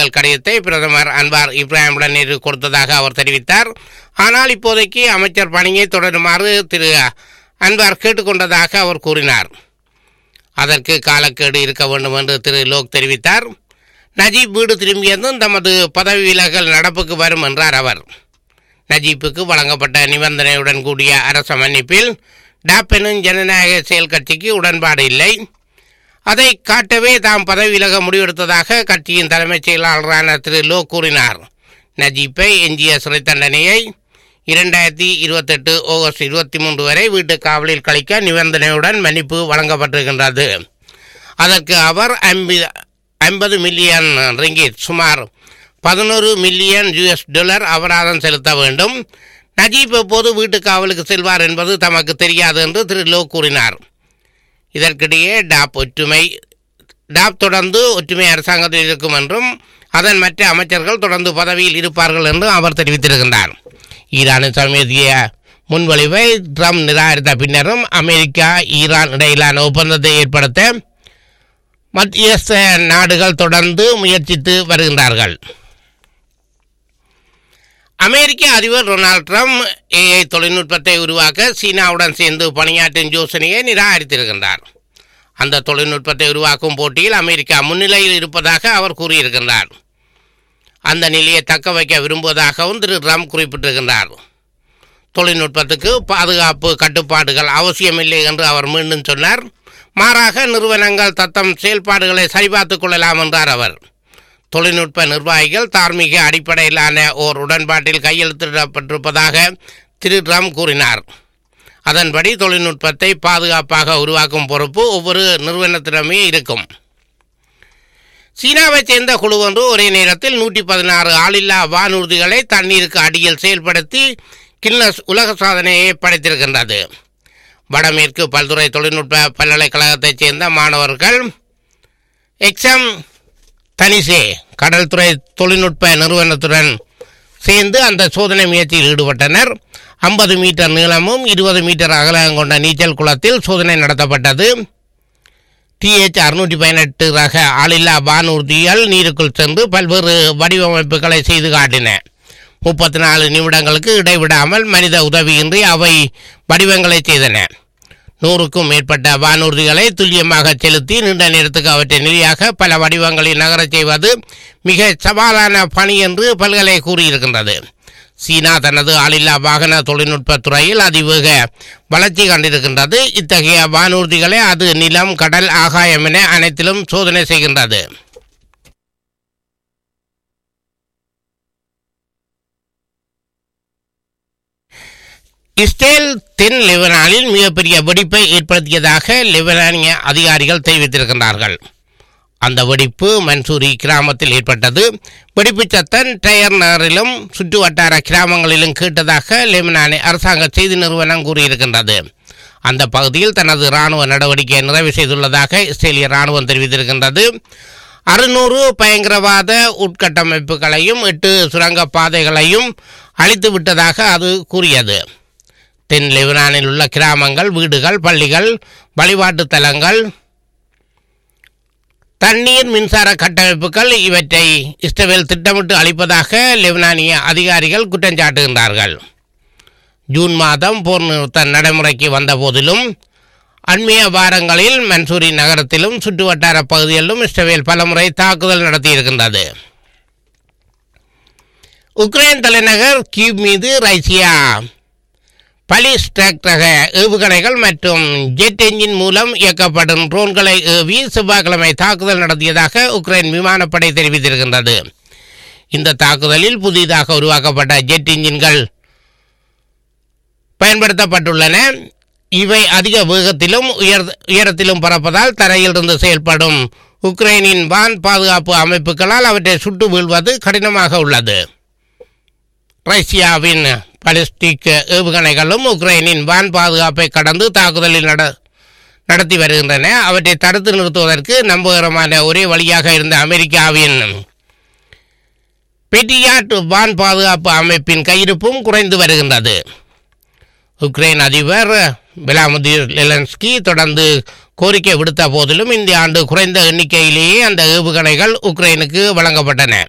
வாழ்த்துக்கள் கடிதத்தை பிரதமர் அன்வார் இப்ராஹிமுடன் நேரு கொடுத்ததாக அவர் தெரிவித்தார் ஆனால் இப்போதைக்கு அமைச்சர் பணியை தொடருமாறு திரு அன்வார் கேட்டுக்கொண்டதாக அவர் கூறினார் அதற்கு காலக்கேடு இருக்க வேண்டும் என்று திரு லோக் தெரிவித்தார் நஜீப் வீடு திரும்பியதும் தமது பதவி விலகல் நடப்புக்கு வரும் என்றார் அவர் நஜீப்புக்கு வழங்கப்பட்ட நிபந்தனையுடன் கூடிய அரச மன்னிப்பில் டாப் எனும் ஜனநாயக செயல் கட்சிக்கு உடன்பாடு இல்லை அதை காட்டவே தாம் பதவி விலக முடிவெடுத்ததாக கட்சியின் தலைமைச் செயலாளரான திரு லோ கூறினார் நஜீப்பை எஞ்சிய சிறை தண்டனையை இரண்டாயிரத்தி இருபத்தெட்டு ஆகஸ்ட் இருபத்தி மூன்று வரை வீட்டு காவலில் கழிக்க நிபந்தனையுடன் மன்னிப்பு வழங்கப்பட்டிருக்கின்றது அதற்கு அவர் ஐம்பது ஐம்பது மில்லியன் ரிங்கிட் சுமார் பதினோரு மில்லியன் யுஎஸ் டாலர் அபராதம் செலுத்த வேண்டும் நஜீப் எப்போது வீட்டு காவலுக்கு செல்வார் என்பது தமக்கு தெரியாது என்று திரு லோ கூறினார் இதற்கிடையே டாப் ஒற்றுமை டாப் தொடர்ந்து ஒற்றுமை அரசாங்கத்தில் இருக்கும் என்றும் அதன் மற்ற அமைச்சர்கள் தொடர்ந்து பதவியில் இருப்பார்கள் என்றும் அவர் தெரிவித்திருக்கின்றார் ஈரானின் சமீபத்திய முன்வழிவை ட்ரம்ப் நிராகரித்த பின்னரும் அமெரிக்கா ஈரான் இடையிலான ஒப்பந்தத்தை ஏற்படுத்த மத்தியஸ்த நாடுகள் தொடர்ந்து முயற்சித்து வருகின்றார்கள் அமெரிக்க அதிபர் டொனால்ட் ட்ரம்ப் ஏஐ தொழில்நுட்பத்தை உருவாக்க சீனாவுடன் சேர்ந்து பணியாற்றும் யோசனையை நிராகரித்திருக்கின்றார் அந்த தொழில்நுட்பத்தை உருவாக்கும் போட்டியில் அமெரிக்கா முன்னிலையில் இருப்பதாக அவர் கூறியிருக்கின்றார் அந்த நிலையை தக்க வைக்க விரும்புவதாகவும் திரு ட்ரம்ப் குறிப்பிட்டிருக்கின்றார் தொழில்நுட்பத்துக்கு பாதுகாப்பு கட்டுப்பாடுகள் அவசியமில்லை என்று அவர் மீண்டும் சொன்னார் மாறாக நிறுவனங்கள் தத்தம் செயல்பாடுகளை சரிபார்த்துக் கொள்ளலாம் என்றார் அவர் தொழில்நுட்ப நிர்வாகிகள் தார்மீக அடிப்படையிலான ஓர் உடன்பாட்டில் கையெழுத்திடப்பட்டிருப்பதாக திரு ட்ரம்ப் கூறினார் அதன்படி தொழில்நுட்பத்தை பாதுகாப்பாக உருவாக்கும் பொறுப்பு ஒவ்வொரு நிறுவனத்திடமே இருக்கும் சீனாவைச் சேர்ந்த குழு ஒன்று ஒரே நேரத்தில் நூற்றி பதினாறு ஆளில்லா வானூர்திகளை தண்ணீருக்கு அடியில் செயல்படுத்தி கின்னஸ் உலக சாதனையை படைத்திருக்கின்றது வடமேற்கு பல்துறை தொழில்நுட்ப பல்கலைக்கழகத்தைச் சேர்ந்த மாணவர்கள் எக்ஸாம் தனிசே கடல்துறை தொழில்நுட்ப நிறுவனத்துடன் சேர்ந்து அந்த சோதனை முயற்சியில் ஈடுபட்டனர் ஐம்பது மீட்டர் நீளமும் இருபது மீட்டர் அகலம் கொண்ட நீச்சல் குளத்தில் சோதனை நடத்தப்பட்டது டிஹெச் அறுநூற்றி பதினெட்டு ரக ஆளில்லா வானூர்திகள் நீருக்குள் சென்று பல்வேறு வடிவமைப்புகளை செய்து காட்டின முப்பத்தி நாலு நிமிடங்களுக்கு இடைவிடாமல் மனித உதவியின்றி அவை வடிவங்களை செய்தன நூறுக்கும் மேற்பட்ட வானூர்திகளை துல்லியமாக செலுத்தி நீண்ட நேரத்துக்கு அவற்றை நிலையாக பல வடிவங்களில் நகரச் செய்வது மிக சவாலான பணி என்று பல்கலை கூறியிருக்கின்றது சீனா தனது ஆளில்லா வாகன தொழில்நுட்பத் துறையில் அதிவேக வளர்ச்சி கண்டிருக்கின்றது இத்தகைய வானூர்திகளை அது நிலம் கடல் ஆகாயம் என அனைத்திலும் சோதனை செய்கின்றது இஸ்ரேல் தென் லெபனானில் மிகப்பெரிய வெடிப்பை ஏற்படுத்தியதாக லெபனானிய அதிகாரிகள் தெரிவித்திருக்கின்றார்கள் அந்த வெடிப்பு மன்சூரி கிராமத்தில் ஏற்பட்டது வெடிப்பு சத்தம் டயர் நகரிலும் சுற்று வட்டார கிராமங்களிலும் கேட்டதாக லெபனானி அரசாங்க செய்தி நிறுவனம் கூறியிருக்கின்றது அந்த பகுதியில் தனது இராணுவ நடவடிக்கையை நிறைவு செய்துள்ளதாக இஸ்ரேலிய இராணுவம் தெரிவித்திருக்கின்றது அறுநூறு பயங்கரவாத உட்கட்டமைப்புகளையும் எட்டு சுரங்க பாதைகளையும் அழித்து விட்டதாக அது கூறியது தென் லெபனானில் உள்ள கிராமங்கள் வீடுகள் பள்ளிகள் வழிபாட்டு தலங்கள் தண்ணீர் மின்சார கட்டமைப்புகள் இவற்றை இஸ்ரேல் திட்டமிட்டு அளிப்பதாக லெபனானிய அதிகாரிகள் குற்றம் சாட்டுகின்றார்கள் ஜூன் மாதம் போர் நிறுத்த நடைமுறைக்கு வந்த போதிலும் அண்மைய வாரங்களில் மன்சூரி நகரத்திலும் சுற்றுவட்டார பகுதிகளிலும் இஸ்ரேல் பலமுறை தாக்குதல் நடத்தியிருக்கின்றது உக்ரைன் தலைநகர் கீவ் மீது ரஷ்யா பலிஸ்டாக் ரக ஏவுகணைகள் மற்றும் ஜெட் என்ஜின் மூலம் இயக்கப்படும் ட்ரோன்களை ஏவி செவ்வாய்க்கிழமை தாக்குதல் நடத்தியதாக உக்ரைன் விமானப்படை தெரிவித்திருக்கின்றது இந்த தாக்குதலில் புதிதாக உருவாக்கப்பட்ட ஜெட் என்ஜின்கள் பயன்படுத்தப்பட்டுள்ளன இவை அதிக வேகத்திலும் உயர் உயரத்திலும் பறப்பதால் தரையிலிருந்து செயல்படும் உக்ரைனின் வான் பாதுகாப்பு அமைப்புகளால் அவற்றை சுட்டு வீழ்வது கடினமாக உள்ளது ரஷ்யாவின் பலிஸ்டிக் ஏவுகணைகளும் உக்ரைனின் வான் பாதுகாப்பை கடந்து தாக்குதலில் நட நடத்தி வருகின்றன அவற்றை தடுத்து நிறுத்துவதற்கு நம்பகரமான ஒரே வழியாக இருந்த அமெரிக்காவின் பெட்டியாட் வான் பாதுகாப்பு அமைப்பின் கையிருப்பும் குறைந்து வருகின்றது உக்ரைன் அதிபர் விலாமுதீர் லெலன்ஸ்கி தொடர்ந்து கோரிக்கை விடுத்த போதிலும் இந்த ஆண்டு குறைந்த எண்ணிக்கையிலேயே அந்த ஏவுகணைகள் உக்ரைனுக்கு வழங்கப்பட்டன